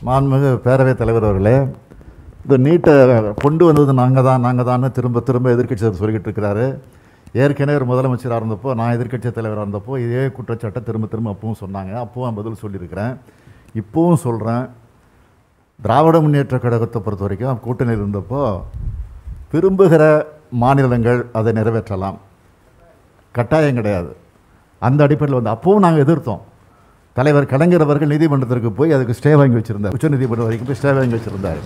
மாண்புமிகு பேரவைத் தலைவர் அவர்களே இந்த நீட்டை கொண்டு வந்தது நாங்கள் தான் நாங்கள் தான் திரும்ப திரும்ப எதிர்க்கட்சி சொல்லிக்கிட்டு இருக்கிறாரு ஏற்கனவே ஒரு முதலமைச்சராக இருந்தப்போ நான் எதிர்க்கட்சி தலைவராக இருந்தப்போ இதே குற்றச்சாட்டை திரும்ப திரும்ப அப்பவும் சொன்னாங்க அப்பவும் பதில் சொல்லியிருக்கிறேன் இப்போவும் சொல்கிறேன் திராவிட முன்னேற்ற கழகத்தை பொறுத்த வரைக்கும் கூட்டணியில் இருந்தப்போ விரும்புகிற மாநிலங்கள் அதை நிறைவேற்றலாம் கட்டாயம் கிடையாது அந்த அடிப்படையில் வந்து அப்பவும் நாங்கள் எதிர்த்தோம் தலைவர் கலைஞர் அவர்கள் நீதிமன்றத்திற்கு போய் அதுக்கு ஸ்டே வாங்கி வச்சுருந்தார் உச்ச நீதிமன்றம் வரைக்கும் போய் ஸ்டே வாங்கி வச்சுருந்தார்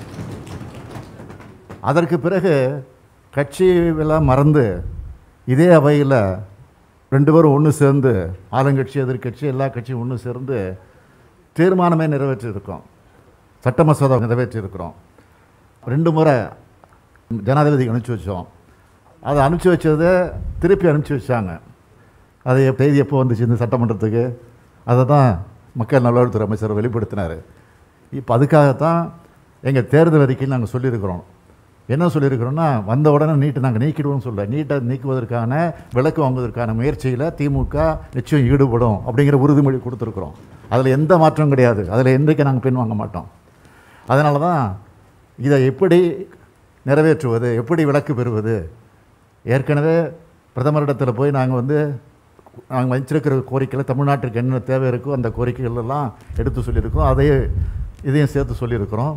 அதற்கு பிறகு கட்சியெல்லாம் மறந்து இதே அவையில் ரெண்டு பேரும் ஒன்று சேர்ந்து ஆளுங்கட்சி எதிர்க்கட்சி எல்லா கட்சியும் ஒன்று சேர்ந்து தீர்மானமே நிறைவேற்றியிருக்கோம் சட்ட மசோதா நிறைவேற்றியிருக்கிறோம் ரெண்டு முறை ஜனாதிபதிக்கு அனுப்பிச்சி வச்சோம் அதை அனுப்பிச்சி வச்சதை திருப்பி அனுப்பிச்சி வச்சாங்க அது செய்தி எப்போ வந்துச்சு இந்த சட்டமன்றத்துக்கு அதை தான் மக்கள் நல்வாழ்வுத்துறை அமைச்சர் வெளிப்படுத்தினார் இப்போ அதுக்காகத்தான் எங்கள் தேர்தல் அறிக்கையில் நாங்கள் சொல்லியிருக்கிறோம் என்ன சொல்லியிருக்கிறோன்னா வந்த உடனே நீட்டை நாங்கள் நீக்கிடுவோம்னு சொல்ல நீட்டை நீக்குவதற்கான விலக்கு வாங்குவதற்கான முயற்சியில் திமுக நிச்சயம் ஈடுபடும் அப்படிங்கிற உறுதிமொழி கொடுத்துருக்குறோம் அதில் எந்த மாற்றமும் கிடையாது அதில் என்றைக்கு நாங்கள் பின் வாங்க மாட்டோம் அதனால தான் இதை எப்படி நிறைவேற்றுவது எப்படி விலக்கு பெறுவது ஏற்கனவே பிரதமரிடத்தில் போய் நாங்கள் வந்து நாங்கள் வச்சிருக்கிற கோரிக்கையில் தமிழ்நாட்டுக்கு என்ன தேவை இருக்கோ அந்த கோரிக்கைகள் எல்லாம் எடுத்து சொல்லியிருக்கிறோம் அதையே இதையும் சேர்த்து சொல்லியிருக்கிறோம்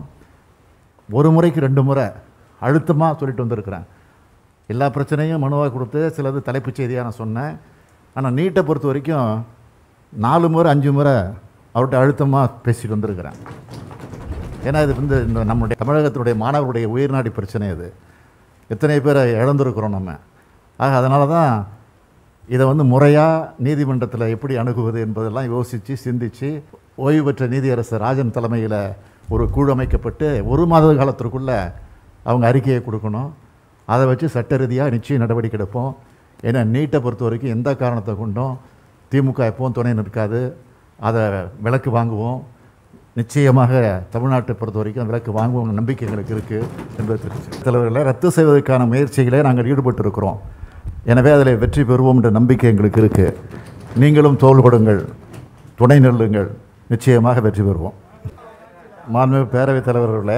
ஒரு முறைக்கு ரெண்டு முறை அழுத்தமாக சொல்லிட்டு வந்திருக்கிறேன் எல்லா பிரச்சனையும் மனுவாக கொடுத்து சிலது தலைப்புச் செய்தியாக நான் சொன்னேன் ஆனால் நீட்டை பொறுத்த வரைக்கும் நாலு முறை அஞ்சு முறை அவர்கிட்ட அழுத்தமாக பேசிட்டு வந்திருக்கிறேன் ஏன்னா இது வந்து இந்த நம்முடைய தமிழகத்தினுடைய மாணவருடைய உயிர்நாடி பிரச்சனை இது எத்தனை பேரை இழந்திருக்கிறோம் நம்ம ஆக அதனால தான் இதை வந்து முறையாக நீதிமன்றத்தில் எப்படி அணுகுவது என்பதெல்லாம் யோசித்து சிந்தித்து ஓய்வு பெற்ற நீதியரசர் ராஜன் தலைமையில் ஒரு குழு அமைக்கப்பட்டு ஒரு மாத காலத்திற்குள்ளே அவங்க அறிக்கையை கொடுக்கணும் அதை வச்சு சட்ட ரீதியாக நிச்சயம் நடவடிக்கை எடுப்போம் ஏன்னா நீட்டை பொறுத்த வரைக்கும் எந்த காரணத்தை கொண்டும் திமுக எப்பவும் துணை நிற்காது அதை விலக்கு வாங்குவோம் நிச்சயமாக தமிழ்நாட்டை பொறுத்த வரைக்கும் விலக்கு வாங்குவோம் நம்பிக்கை எங்களுக்கு இருக்குது என்பது தெரிவிச்சு தலைவர்களை ரத்து செய்வதற்கான முயற்சிகளை நாங்கள் ஈடுபட்டிருக்கிறோம் எனவே அதில் வெற்றி பெறுவோம் என்ற நம்பிக்கை எங்களுக்கு இருக்குது நீங்களும் தோல் கொடுங்கள் துணை நெல்லுங்கள் நிச்சயமாக வெற்றி பெறுவோம் மாண்புமிகு பேரவைத் தலைவர்களே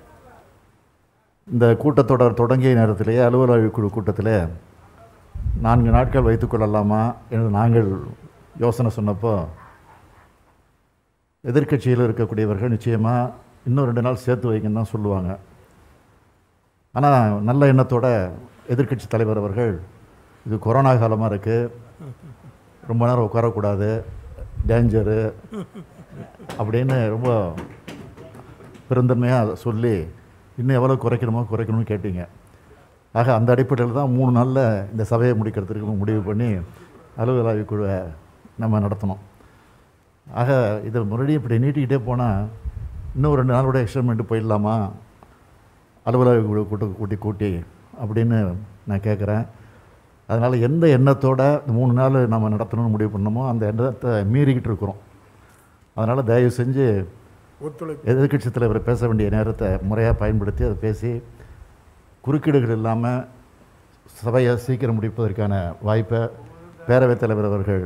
இந்த கூட்டத்தொடர் தொடங்கிய நேரத்திலேயே அலுவலக குழு கூட்டத்தில் நான்கு நாட்கள் வைத்துக்கொள்ளலாமா என்று நாங்கள் யோசனை சொன்னப்போ எதிர்க்கட்சியில் இருக்கக்கூடியவர்கள் நிச்சயமாக இன்னும் ரெண்டு நாள் சேர்த்து வைங்கன்னு தான் சொல்லுவாங்க ஆனால் நல்ல எண்ணத்தோட எதிர்க்கட்சி தலைவர் அவர்கள் இது கொரோனா காலமாக இருக்குது ரொம்ப நேரம் உட்காரக்கூடாது டேஞ்சரு அப்படின்னு ரொம்ப பெருந்தன்மையாக சொல்லி இன்னும் எவ்வளோ குறைக்கணுமோ குறைக்கணும்னு கேட்டீங்க ஆக அந்த அடிப்படையில் தான் மூணு நாளில் இந்த சபையை முடிக்கிறதுக்கு முடிவு பண்ணி அலுவலக குழுவை நம்ம நடத்தணும் ஆக இதை மறுபடியும் இப்படி நீட்டிக்கிட்டே போனால் இன்னும் ரெண்டு நாளோட எக்ஸ்டென்மெண்ட் போயிடலாமா அலுவலக குழு கூட்டு கூட்டி கூட்டி அப்படின்னு நான் கேட்குறேன் அதனால் எந்த எண்ணத்தோட இந்த மூணு நாள் நம்ம நடத்தணும்னு முடிவு பண்ணோமோ அந்த எண்ணத்தை மீறிக்கிட்டு இருக்கிறோம் அதனால் தயவு செஞ்சு ஒத்துழைப்பு எதிர்க்கட்சி தலைவர் பேச வேண்டிய நேரத்தை முறையாக பயன்படுத்தி அதை பேசி குறுக்கீடுகள் இல்லாமல் சபையை சீக்கிரம் முடிப்பதற்கான வாய்ப்பை பேரவைத் தலைவர் அவர்கள்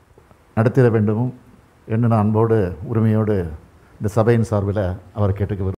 நடத்திட வேண்டும் என்று நான் அன்போடு உரிமையோடு இந்த சபையின் சார்பில் அவர் கேட்டுக்க விரும்புகிறேன்.